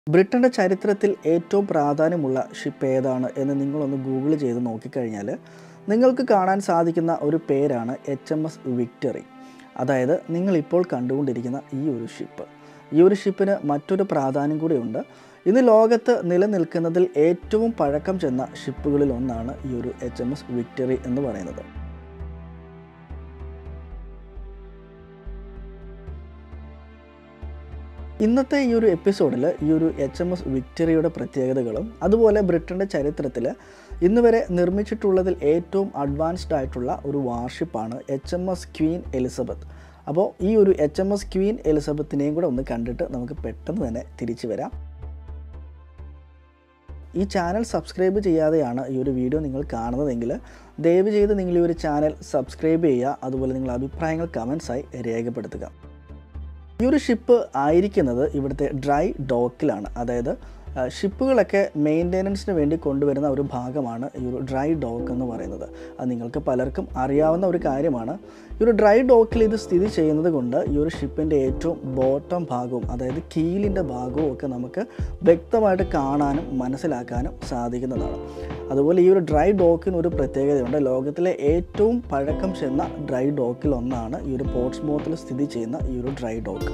ബ്രിട്ടൻ്റെ ചരിത്രത്തിൽ ഏറ്റവും പ്രാധാന്യമുള്ള ഷിപ്പ് ഏതാണ് എന്ന് നിങ്ങളൊന്ന് ഗൂഗിൾ ചെയ്ത് നോക്കിക്കഴിഞ്ഞാൽ നിങ്ങൾക്ക് കാണാൻ സാധിക്കുന്ന ഒരു പേരാണ് എച്ച് എം എസ് വിക്ടറി അതായത് നിങ്ങളിപ്പോൾ കണ്ടുകൊണ്ടിരിക്കുന്ന ഈ ഒരു ഷിപ്പ് ഈ ഒരു ഷിപ്പിന് മറ്റൊരു പ്രാധാന്യം കൂടിയുണ്ട് ഇന്ന് ലോകത്ത് നിലനിൽക്കുന്നതിൽ ഏറ്റവും പഴക്കം ചെന്ന ഷിപ്പുകളിൽ ഒന്നാണ് ഈ ഒരു എച്ച് എം എസ് വിക്ടറി എന്ന് പറയുന്നത് ഇന്നത്തെ ഈ ഒരു എപ്പിസോഡിൽ ഈ ഒരു എച്ച് എം എസ് വിക്ടറിയുടെ പ്രത്യേകതകളും അതുപോലെ ബ്രിട്ടൻ്റെ ചരിത്രത്തിൽ ഇന്ന് വരെ നിർമ്മിച്ചിട്ടുള്ളതിൽ ഏറ്റവും അഡ്വാൻസ്ഡ് ആയിട്ടുള്ള ഒരു വാർഷിപ്പാണ് H M S Queen Elizabeth അപ്പോൾ ഈ ഒരു എച്ച് എം എസ് ക്വീൻ എലിസബത്തിനെയും കൂടെ ഒന്ന് കണ്ടിട്ട് നമുക്ക് പെട്ടെന്ന് തന്നെ തിരിച്ചു വരാം ഈ ചാനൽ സബ്സ്ക്രൈബ് ചെയ്യാതെയാണ് ഈ ഒരു വീഡിയോ നിങ്ങൾ കാണുന്നതെങ്കിൽ ദയവ് ചെയ്ത് നിങ്ങൾ ഈ ഒരു ചാനൽ സബ്സ്ക്രൈബ് ചെയ്യുക അതുപോലെ നിങ്ങളുടെ അഭിപ്രായങ്ങൾ കമൻസായി രേഖപ്പെടുത്തുക ഈ ഒരു ഷിപ്പ് ആയിരിക്കുന്നത് ഇവിടുത്തെ ഡ്രൈ ഡോക്കിലാണ് അതായത് ആ, ഷിപ്പുകളൊക്കെ മെയിൻ്റെനൻസിന് വേണ്ടി കൊണ്ടുവരുന്ന ഒരു ഭാഗമാണ് ഈ ഒരു ഡ്രൈ ഡോക്ക് എന്ന് പറയുന്നത് അത് നിങ്ങൾക്ക് പലർക്കും അറിയാവുന്ന ഒരു കാര്യമാണ് ഈ ഒരു ഡ്രൈ ഡോക്കിൽ ഇത് സ്ഥിതി ചെയ്യുന്നത് കൊണ്ട് ഈ ഒരു ഷിപ്പിൻ്റെ ഏറ്റവും ബോട്ടം ഭാഗവും അതായത് കീലിൻ്റെ ഭാഗവും ഒക്കെ നമുക്ക് വ്യക്തമായിട്ട് കാണാനും മനസ്സിലാക്കാനും സാധിക്കുന്നതാണ് അതുപോലെ ഈ ഒരു ഡ്രൈ ഡോക്കിന് ഒരു പ്രത്യേകതയുണ്ട് ലോകത്തിലെ ഏറ്റവും പഴക്കം ചെന്ന ഡ്രൈ ഡോക്കിൽ ഒന്നാണ് ഈ ഒരു പോർട്സ്മോത്തിൽ സ്ഥിതി ചെയ്യുന്ന ഈ ഒരു ഡ്രൈ ഡോക്ക്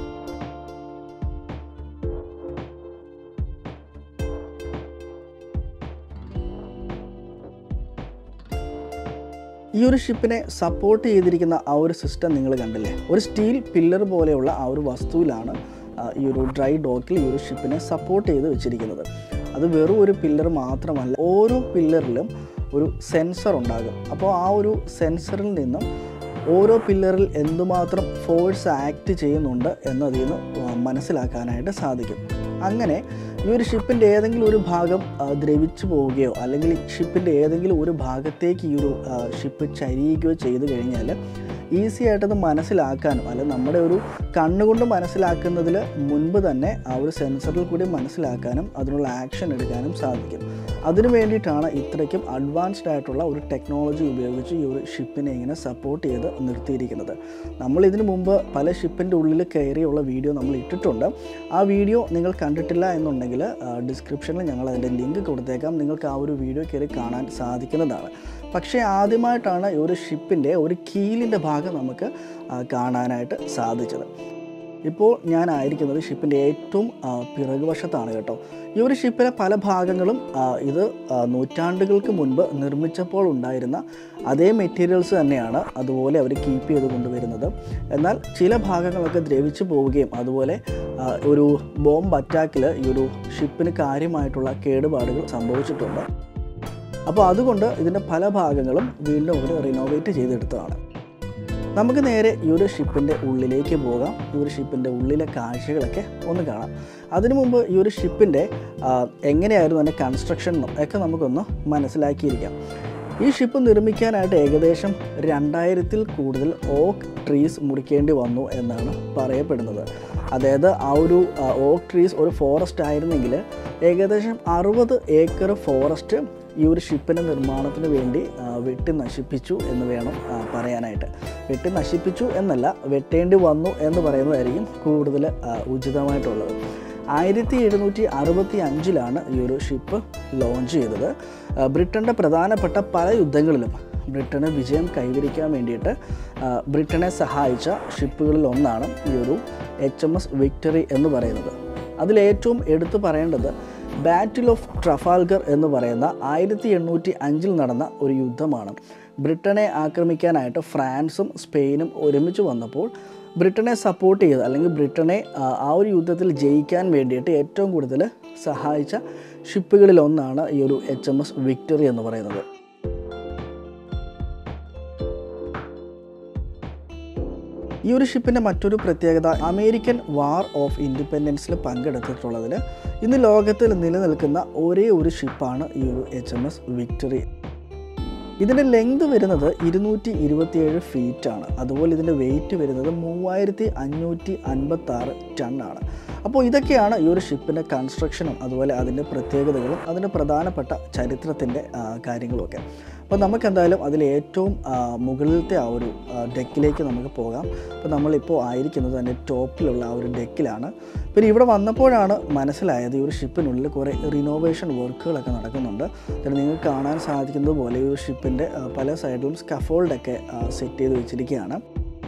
ഈ ഒരു ഷിപ്പിനെ സപ്പോർട്ട് ചെയ്തിരിക്കുന്ന ആ ഒരു സിസ്റ്റം നിങ്ങൾ കണ്ടില്ലേ ഒരു സ്റ്റീൽ പില്ലർ പോലെയുള്ള ആ ഒരു വസ്തുവിലാണ് ആ, ഈ ഒരു ഡ്രൈ ഡോക്കിൽ ഈ ഒരു ഷിപ്പിനെ സപ്പോർട്ട് ചെയ്ത് വെച്ചിരിക്കുന്നത് അത് വെറും ഒരു പില്ലർ മാത്രമല്ല ഓരോ പില്ലറിലും ഒരു സെൻസർ ഉണ്ടാകും അപ്പോൾ ആ ഒരു സെൻസറിൽ നിന്നും ഓരോ പില്ലറിൽ എന്തുമാത്രം ഫോഴ്സ് ആക്ട് ചെയ്യുന്നുണ്ട് എന്നതിൽ നിന്ന് മനസ്സിലാക്കാനായിട്ട് സാധിക്കും അങ്ങനെ ഈ ഒരു ഷിപ്പിൻ്റെ ഏതെങ്കിലും ഒരു ഭാഗം ആ, ദ്രവിച്ചു പോവുകയോ അല്ലെങ്കിൽ ഷിപ്പിൻ്റെ ഏതെങ്കിലും ഒരു ഭാഗത്തേക്ക് ഈ ഒരു ആ, ഷിപ്പ് ചരിയുകയോ ചെയ്തു കഴിഞ്ഞാൽ ഈസി ആയിട്ടത് മനസ്സിലാക്കാനും അല്ല നമ്മുടെ ഒരു കണ്ണുകൊണ്ട് മനസ്സിലാക്കുന്നതിൽ മുൻപ് തന്നെ ആ ഒരു സെൻസറിൽ കൂടി മനസ്സിലാക്കാനും അതിനുള്ള ആക്ഷൻ എടുക്കാനും സാധിക്കും അതിനു വേണ്ടിയിട്ടാണ് ഇത്രയ്ക്കും അഡ്വാൻസ്ഡ് ആയിട്ടുള്ള ഒരു ടെക്നോളജി ഉപയോഗിച്ച് ഈ ഒരു ഷിപ്പിനെ ഇങ്ങനെ സപ്പോർട്ട് ചെയ്ത് നിർത്തിയിരിക്കുന്നത് നമ്മൾ ഇതിനു മുമ്പ് പല ഷിപ്പിൻ്റെ ഉള്ളിൽ കയറിയുള്ള വീഡിയോ നമ്മൾ ഇട്ടിട്ടുണ്ട് ആ വീഡിയോ നിങ്ങൾ കണ്ടിട്ടില്ല എന്നുണ്ടെങ്കിൽ ഡിസ്ക്രിപ്ഷനിൽ ഞങ്ങൾ അതിൻ്റെ ലിങ്ക് കൊടുത്തേക്കാം നിങ്ങൾക്ക് ആ ഒരു വീഡിയോ കയറി കാണാൻ സാധിക്കുന്നതാണ് പക്ഷേ ആദ്യമായിട്ടാണ് ഈ ഒരു ഷിപ്പിൻ്റെ ഒരു കീലിൻ്റെ ഭാഗം നമുക്ക് ആ, കാണാനായിട്ട് സാധിച്ചത് ഇപ്പോൾ ഞാനായിരിക്കുന്നത് ഷിപ്പിൻ്റെ ഏറ്റവും ആ, പിറകുവശത്താണ് കേട്ടോ ഈ ഒരു ഷിപ്പിലെ പല ഭാഗങ്ങളും ആ, ഇത് ആ, നൂറ്റാണ്ടുകൾക്ക് മുൻപ് നിർമ്മിച്ചപ്പോൾ ഉണ്ടായിരുന്ന അതേ മെറ്റീരിയൽസ് തന്നെയാണ് അതുപോലെ അവർ കീപ്പ് ചെയ്ത് കൊണ്ടുവരുന്നത് എന്നാൽ ചില ഭാഗങ്ങളൊക്കെ ദ്രവിച്ചു പോവുകയും അതുപോലെ ആ, ഒരു ബോംബ് അറ്റാക്കിൽ ഈ ഒരു ഷിപ്പിന് കാര്യമായിട്ടുള്ള കേടുപാടുകൾ സംഭവിച്ചിട്ടുണ്ട് അപ്പോൾ അതുകൊണ്ട് ഇതിൻ്റെ പല ഭാഗങ്ങളും വീണ്ടും അവർ റിനോവേറ്റ് ചെയ്തെടുത്തതാണ് നമുക്ക് നേരെ ഈ ഒരു ഷിപ്പിൻ്റെ ഉള്ളിലേക്ക് പോകാം ഈ ഒരു ഷിപ്പിൻ്റെ ഉള്ളിലെ കാഴ്ചകളൊക്കെ ഒന്ന് കാണാം അതിനു മുമ്പ് ഈ ഒരു ഷിപ്പിൻ്റെ ആ, എങ്ങനെയായിരുന്നു അതിൻ്റെ കൺസ്ട്രക്ഷൻ ഒക്കെ നമുക്കൊന്ന് മനസ്സിലാക്കിയിരിക്കാം ഈ ഷിപ്പ് നിർമ്മിക്കാനായിട്ട് ഏകദേശം രണ്ടായിരത്തിൽ കൂടുതൽ ഓക്ക് ട്രീസ് മുറിക്കേണ്ടി വന്നു എന്നാണ് പറയപ്പെടുന്നത് അതായത് ആ ഒരു ഓക്ക് ട്രീസ് ഒരു ഫോറസ്റ്റ് ആയിരുന്നെങ്കിൽ ഏകദേശം അറുപത് ഏക്കർ ഫോറസ്റ്റ് ഈ ഒരു ഷിപ്പിൻ്റെ നിർമ്മാണത്തിന് വേണ്ടി ആ, വെട്ടി നശിപ്പിച്ചു എന്ന് വേണം ആ, പറയാനായിട്ട് വെട്ടി നശിപ്പിച്ചു എന്നല്ല വെട്ടേണ്ടി വന്നു എന്ന് പറയുന്നതായിരിക്കും കൂടുതൽ ആ, ഉചിതമായിട്ടുള്ളത് ആയിരത്തി എഴുന്നൂറ്റി അറുപത്തി അഞ്ചിലാണ് ഈ ഒരു ഷിപ്പ് ലോഞ്ച് ചെയ്തത് ആ, ബ്രിട്ടൻ്റെ പ്രധാനപ്പെട്ട പല യുദ്ധങ്ങളിലും ബ്രിട്ടന് വിജയം കൈവരിക്കാൻ വേണ്ടിയിട്ട് ആ, ബ്രിട്ടനെ സഹായിച്ച ഷിപ്പുകളിൽ ഒന്നാണ് ഈ ഒരു എച്ച് എം എസ് വിക്ടറി എന്ന് പറയുന്നത് അതിലേറ്റവും എടുത്തു പറയേണ്ടത് ബാറ്റിൽ ഓഫ് ട്രഫാൽഗർ എന്ന് പറയുന്ന ആയിരത്തി എണ്ണൂറ്റി അഞ്ചിൽ നടന്ന ഒരു യുദ്ധമാണ് ബ്രിട്ടനെ ആക്രമിക്കാനായിട്ട് ഫ്രാൻസും സ്പെയിനും ഒരുമിച്ച് വന്നപ്പോൾ ബ്രിട്ടനെ സപ്പോർട്ട് ചെയ്ത് അല്ലെങ്കിൽ ബ്രിട്ടനെ ആ, ആ ഒരു യുദ്ധത്തിൽ ജയിക്കാൻ വേണ്ടിയിട്ട് ഏറ്റവും കൂടുതൽ സഹായിച്ച ഷിപ്പുകളിൽ ഒന്നാണ് ഈ ഒരു എച്ച് എം എസ് വിക്ടറി എന്ന് പറയുന്നത് ഈ ഒരു ഷിപ്പിൻ്റെ മറ്റൊരു പ്രത്യേകത അമേരിക്കൻ വാർ ഓഫ് ഇൻഡിപെൻഡൻസിൽ പങ്കെടുത്തിട്ടുള്ളതിൽ ഇന്ന് ലോകത്തിൽ നിലനിൽക്കുന്ന ഒരേ ഒരു ഷിപ്പാണ് ഈ ഒരു എച്ച് എം എസ് വിക്ടറി ഇതിൻ്റെ ലെങ്ത് വരുന്നത് ഇരുന്നൂറ്റി ഇരുപത്തിയേഴ് ഫീറ്റാണ് അതുപോലെ ഇതിൻ്റെ വെയിറ്റ് വരുന്നത് മൂവായിരത്തി അഞ്ഞൂറ്റി അൻപത്തി ആറ് ടണ്ണാണ് അപ്പോൾ ഇതൊക്കെയാണ് ഈ ഒരു ഷിപ്പിൻ്റെ കൺസ്ട്രക്ഷനും അതുപോലെ അതിൻ്റെ പ്രത്യേകതകളും അതിൻ്റെ പ്രധാനപ്പെട്ട ചരിത്രത്തിൻ്റെ കാര്യങ്ങളുമൊക്കെ അപ്പോൾ നമുക്ക് എന്തായാലും അതിൽ ഏറ്റവും ആ, മുകളിലത്തെ ആ ഒരു ആ, ഡെക്കിലേക്ക് നമുക്ക് പോകാം അപ്പോൾ നമ്മളിപ്പോൾ ആയിരിക്കുന്നത് അതിൻ്റെ ടോപ്പിലുള്ള ആ ഒരു ഡെക്കിലാണ് പിന്നെ ഇവിടെ വന്നപ്പോഴാണ് മനസ്സിലായത് ഈ ഒരു ഷിപ്പിനുള്ളിൽ കുറേ റിനോവേഷൻ വർക്കുകളൊക്കെ നടക്കുന്നുണ്ട് അതിൽ നിങ്ങൾക്ക് കാണാൻ സാധിക്കുന്നത് പോലെ ഈ ഒരു ഷിപ്പിൻ്റെ ആ, പല സൈഡിലും സ്കഫോൾഡൊക്കെ സെറ്റ് ചെയ്ത് വെച്ചിരിക്കുകയാണ്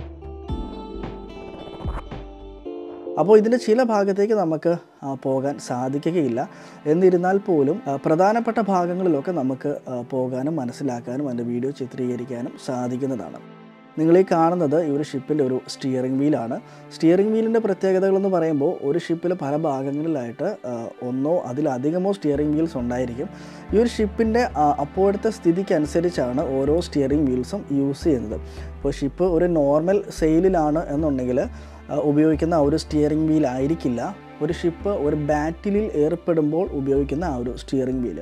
അപ്പോൾ ഇതിൻ്റെ ചില ഭാഗത്തേക്ക് നമുക്ക് ആ, പോകാൻ സാധിക്കുകയില്ല എന്നിരുന്നാൽ പോലും ആ, പ്രധാനപ്പെട്ട ഭാഗങ്ങളിലൊക്കെ നമുക്ക് ആ, പോകാനും മനസ്സിലാക്കാനും അതിൻ്റെ വീഡിയോ ചിത്രീകരിക്കാനും സാധിക്കുന്നതാണ് നിങ്ങൾ ഈ കാണുന്നത് ഈ ഒരു ഷിപ്പിൻ്റെ ഒരു സ്റ്റിയറിംഗ് വീലാണ് സ്റ്റിയറിംഗ് വീലിൻ്റെ പ്രത്യേകതകളെന്ന് പറയുമ്പോൾ ഒരു ഷിപ്പിൽ പല ഭാഗങ്ങളിലായിട്ട് ആ, ഒന്നോ അതിലധികമോ സ്റ്റിയറിംഗ് വീൽസ് ഉണ്ടായിരിക്കും ഈ ഒരു ഷിപ്പിൻ്റെ അപ്പോഴത്തെ സ്ഥിതിക്കനുസരിച്ചാണ് ഓരോ സ്റ്റിയറിംഗ് വീൽസും യൂസ് ചെയ്യുന്നത് ഇപ്പോൾ ഷിപ്പ് ഒരു നോർമൽ സെയിലിലാണ് എന്നുണ്ടെങ്കിൽ ആ, ഉപയോഗിക്കുന്ന ആ ഒരു സ്റ്റിയറിംഗ് വീൽ ആയിരിക്കില്ല ഒരു ഷിപ്പ് ഒരു ബാറ്റിലിൽ ഏർപ്പെടുമ്പോൾ ഉപയോഗിക്കുന്ന ആ ഒരു സ്റ്റിയറിംഗ് വീല്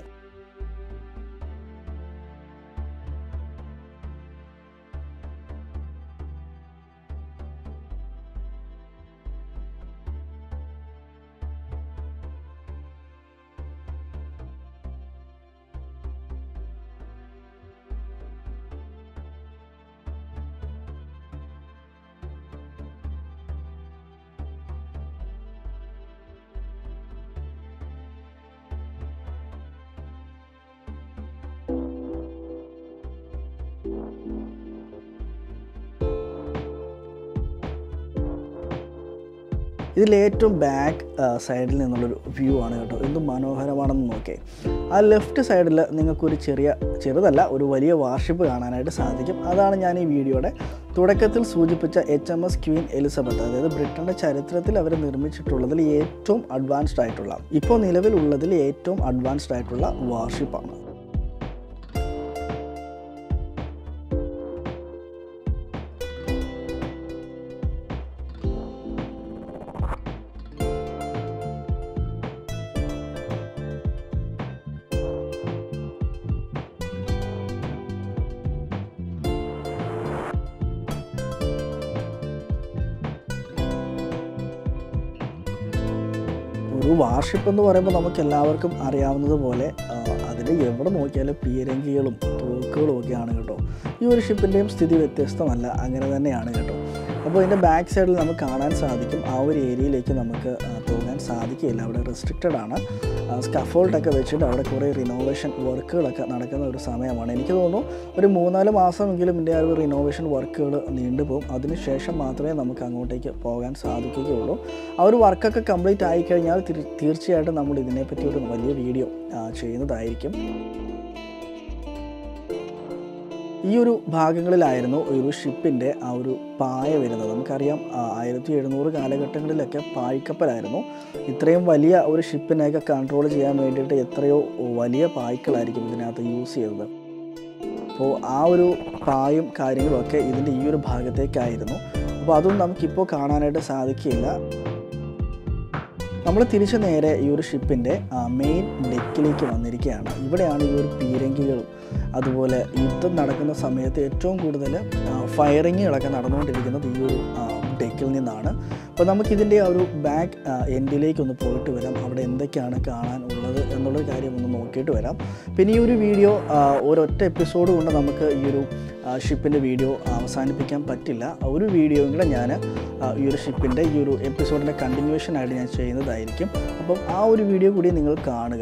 ഇതിൽ ഏറ്റവും ബാക്ക് സൈഡിൽ നിന്നുള്ളൊരു വ്യൂ ആണ് കേട്ടോ എന്ത് മനോഹരമാണെന്ന് നോക്കേ ആ ലെഫ്റ്റ് സൈഡിൽ നിങ്ങൾക്കൊരു ചെറിയ ചെറുതല്ല ഒരു വലിയ വാർഷിപ്പ് കാണാനായിട്ട് സാധിക്കും അതാണ് ഞാൻ ഈ വീഡിയോയുടെ തുടക്കത്തിൽ സൂചിപ്പിച്ച H M S Queen Elizabeth അതായത് ബ്രിട്ടൻ്റെ ചരിത്രത്തിൽ അവർ നിർമ്മിച്ചിട്ടുള്ളതിൽ ഏറ്റവും അഡ്വാൻസ്ഡ് ആയിട്ടുള്ള ഇപ്പോൾ നിലവിലുള്ളതിൽ ഏറ്റവും അഡ്വാൻസ്ഡ് ആയിട്ടുള്ള വാർഷിപ്പാണ് ഒരു വാർഷിപ്പ് എന്ന് പറയുമ്പോൾ നമുക്ക് എല്ലാവർക്കും അറിയാവുന്നത് പോലെ അതിൽ എവിടെ നോക്കിയാലും പീരങ്കികളും തോക്കുകളും ഒക്കെയാണ് കേട്ടോ ഈ ഒരു ഷിപ്പിൻ്റെയും സ്ഥിതി വ്യത്യസ്തമല്ല അങ്ങനെ തന്നെയാണ് കേട്ടോ അപ്പോൾ ഇതിൻ്റെ ബാക്ക് സൈഡിൽ നമുക്ക് കാണാൻ സാധിക്കും ആ ഒരു ഏരിയയിലേക്ക് നമുക്ക് ആ, പോകാൻ സാധിക്കില്ല അവിടെ റെസ്ട്രിക്റ്റഡ് ആണ് സ്കഫോൾഡൊക്കെ വെച്ചിട്ട് അവിടെ കുറേ റിനോവേഷൻ വർക്കുകളൊക്കെ നടക്കുന്ന ഒരു സമയമാണ് എനിക്ക് തോന്നുന്നു ഒരു മൂന്നാല് മാസമെങ്കിലും ഇതിൻ്റെ ആ ഒരു റിനോവേഷൻ വർക്കുകൾ നീണ്ടുപോകും അതിനുശേഷം മാത്രമേ നമുക്ക് അങ്ങോട്ടേക്ക് പോകാൻ സാധിക്കുകയുള്ളൂ ആ ഒരു വർക്കൊക്കെ കംപ്ലീറ്റ് ആയിക്കഴിഞ്ഞാൽ തീർ- തീർച്ചയായിട്ടും നമ്മൾ ഇതിനെപ്പറ്റി ഒരു വലിയ വീഡിയോ ആ, ചെയ്യുന്നതായിരിക്കും ഈ ഒരു ഭാഗങ്ങളിലായിരുന്നു ഒരു ഷിപ്പിൻ്റെ ആ ഒരു പായ വരുന്നത് നമുക്കറിയാം ആ, ആയിരത്തി എഴുന്നൂറ് കാലഘട്ടങ്ങളിലൊക്കെ പായ്ക്കപ്പലായിരുന്നു ഇത്രയും വലിയ ഒരു ഷിപ്പിനെയൊക്കെ കൺട്രോൾ ചെയ്യാൻ വേണ്ടിയിട്ട് എത്രയോ വലിയ പായ്ക്കളായിരിക്കും ഇതിനകത്ത് യൂസ് ചെയ്തത് അപ്പോൾ ആ ഒരു പായും കാര്യങ്ങളൊക്കെ ഇതിൻ്റെ ഈ ഒരു ഭാഗത്തേക്കായിരുന്നു അപ്പോൾ അതും നമുക്കിപ്പോൾ കാണാനായിട്ട് സാധിക്കില്ല നമ്മൾ തിരിച്ചു നേരെ ഈ ഒരു ഷിപ്പിൻ്റെ മെയിൻ ഡെക്കിലേക്ക് വന്നിരിക്കുകയാണ് ഇവിടെയാണ് ഈ ഒരു പീരങ്കികളും അതുപോലെ യുദ്ധം നടക്കുന്ന സമയത്ത് ഏറ്റവും കൂടുതൽ ഫയറിങ്ങുകളൊക്കെ നടന്നുകൊണ്ടിരിക്കുന്നത് ഈ ഒരു ഡെക്കിൽ നിന്നാണ് അപ്പോൾ നമുക്കിതിൻ്റെ ആ ഒരു ബാക്ക് എൻഡിലേക്ക് ഒന്ന് പോയിട്ട് വരാം അവിടെ എന്തൊക്കെയാണ് കാണാനുള്ളത് എന്നുള്ള കാര്യം ഒന്ന് നോക്കിയിട്ട് വരാം പിന്നെ ഈ ഒരു വീഡിയോ ഒരൊറ്റ എപ്പിസോഡ് കൊണ്ട് നമുക്ക് ഈ ഒരു ഷിപ്പിൻ്റെ വീഡിയോ അവസാനിപ്പിക്കാൻ പറ്റില്ല ഒരു വീഡിയോ കൂടെ ഞാൻ ഈ ഒരു ഷിപ്പിൻ്റെ ഈ ഒരു എപ്പിസോഡിൻ്റെ കണ്ടിന്യൂഷൻ ആയിട്ട് ഞാൻ ചെയ്യുന്നതായിരിക്കും അപ്പം ആ ഒരു വീഡിയോ കൂടി നിങ്ങൾ കാണുക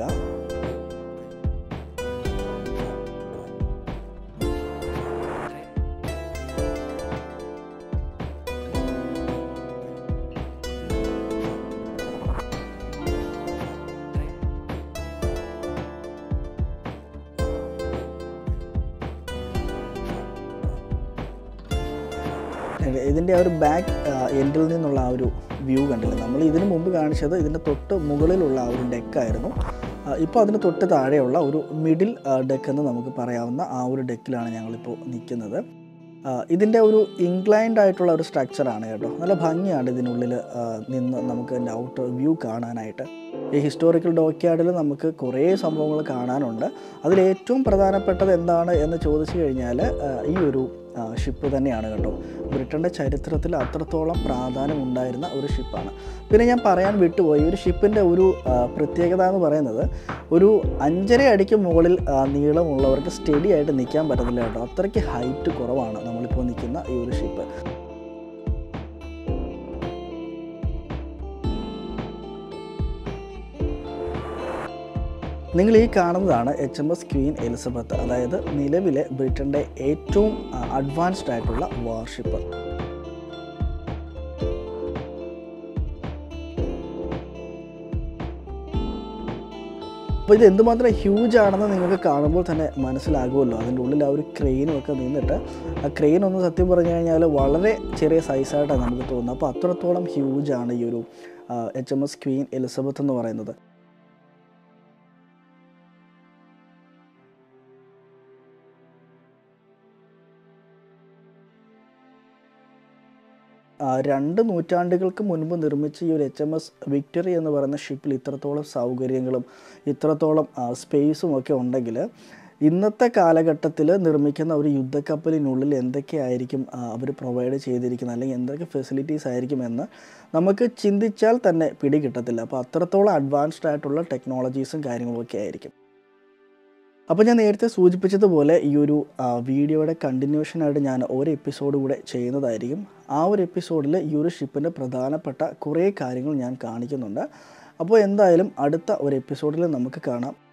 ഇതിൻ്റെ ആ ഒരു ബാക്ക് എൻഡിൽ നിന്നുള്ള ആ ഒരു വ്യൂ കണ്ടില്ല നമ്മൾ ഇതിന് മുമ്പ് കാണിച്ചത് ഇതിൻ്റെ തൊട്ട് മുകളിലുള്ള ആ ഒരു ഡെക്കായിരുന്നു ഇപ്പോൾ അതിന് തൊട്ട് താഴെയുള്ള ഒരു മിഡിൽ ഡെക്ക് എന്ന് നമുക്ക് പറയാവുന്ന ആ ഒരു ഡെക്കിലാണ് ഞങ്ങളിപ്പോൾ നിൽക്കുന്നത് ആ, ഇതിൻ്റെ ഒരു ഇൻക്ലൈൻഡ് ആയിട്ടുള്ള ഒരു സ്ട്രക്ചറാണ് കേട്ടോ നല്ല ഭംഗിയാണ് ഇതിനുള്ളിൽ ആ, നിന്ന് നമുക്ക് അതിൻ്റെ ഔട്ടർ വ്യൂ കാണാനായിട്ട് ഈ ഹിസ്റ്റോറിക്കൽ ഡോക്യാർഡിൽ നമുക്ക് കുറേ സംഭവങ്ങൾ കാണാനുണ്ട് അതിലേറ്റവും പ്രധാനപ്പെട്ടത് എന്താണ് എന്ന് ചോദിച്ചു കഴിഞ്ഞാൽ ആ, ഈ ഒരു ഷിപ്പ് തന്നെയാണ് കേട്ടോ ബ്രിട്ടൻ്റെ ചരിത്രത്തിൽ അത്രത്തോളം പ്രാധാന്യം ഉണ്ടായിരുന്ന ഒരു ഷിപ്പാണ് പിന്നെ ഞാൻ പറയാൻ വിട്ടുപോയി ഈ ഒരു ഷിപ്പിൻ്റെ ഒരു ആ, പ്രത്യേകത എന്ന് പറയുന്നത് ഒരു അഞ്ചര അടിക്ക് മുകളിൽ ആ, നീളമുള്ളവർക്ക് സ്റ്റഡി ആയിട്ട് നിൽക്കാൻ പറ്റത്തില്ല കേട്ടോ അത്രയ്ക്ക് ഹൈറ്റ് കുറവാണ് നമ്മളിപ്പോൾ നിൽക്കുന്ന ഈ ഒരു ഷിപ്പ് നിങ്ങൾ ഈ കാണുന്നതാണ് H M S Queen Elizabeth അതായത് നിലവിലെ ബ്രിട്ടൻ്റെ ഏറ്റവും അഡ്വാൻസ്ഡ് ആയിട്ടുള്ള വാർഷിപ്പ് അപ്പോൾ ഇത് എന്തുമാത്രം ഹ്യൂജ് ആണെന്ന് നിങ്ങൾക്ക് കാണുമ്പോൾ തന്നെ മനസ്സിലാകുമല്ലോ അതിൻ്റെ ഉള്ളിൽ ആ ഒരു ക്രെയിനും ഒക്കെ നിന്നിട്ട് ആ ക്രെയിൻ ഒന്ന് സത്യം പറഞ്ഞു കഴിഞ്ഞാൽ വളരെ ചെറിയ സൈസായിട്ടാണ് നമുക്ക് തോന്നുന്നത് അപ്പോൾ അത്രത്തോളം ഹ്യൂജ് ആണ് ഈ ഒരു H M S Queen Elizabeth എന്ന് പറയുന്നത് ആ, രണ്ട് നൂറ്റാണ്ടുകൾക്ക് മുൻപ് നിർമ്മിച്ച ഈ ഒരു എച്ച് എം എസ് വിക്ടറി എന്ന് പറയുന്ന ഷിപ്പിൽ ഇത്രത്തോളം സൗകര്യങ്ങളും ഇത്രത്തോളം ആ, സ്പേസും ഒക്കെ ഉണ്ടെങ്കിൽ ഇന്നത്തെ കാലഘട്ടത്തിൽ നിർമ്മിക്കുന്ന ഒരു യുദ്ധക്കപ്പലിനുള്ളിൽ എന്തൊക്കെയായിരിക്കും അവർ പ്രൊവൈഡ് ചെയ്തിരിക്കുന്നത് അല്ലെങ്കിൽ എന്തൊക്കെ ഫെസിലിറ്റീസ് ആയിരിക്കും എന്ന് നമുക്ക് ചിന്തിച്ചാൽ തന്നെ പിടി കിട്ടത്തില്ല അപ്പോൾ അത്രത്തോളം അഡ്വാൻസ്ഡ് ആയിട്ടുള്ള ടെക്നോളജീസും കാര്യങ്ങളൊക്കെ ആയിരിക്കും അപ്പോൾ ഞാൻ നേരത്തെ സൂചിപ്പിച്ചതുപോലെ ഈ ഒരു ആ, വീഡിയോയുടെ കണ്ടിന്യൂഷനായിട്ട് ഞാൻ ഒരു എപ്പിസോഡ് കൂടെ ചെയ്യുന്നതായിരിക്കും ആ ഒരു എപ്പിസോഡിൽ ഈ ഒരു ഷിപ്പിൻ്റെ പ്രധാനപ്പെട്ട കുറേ കാര്യങ്ങൾ ഞാൻ കാണിക്കുന്നുണ്ട് അപ്പോൾ എന്തായാലും അടുത്ത ഒരു എപ്പിസോഡിൽ നമുക്ക് കാണാം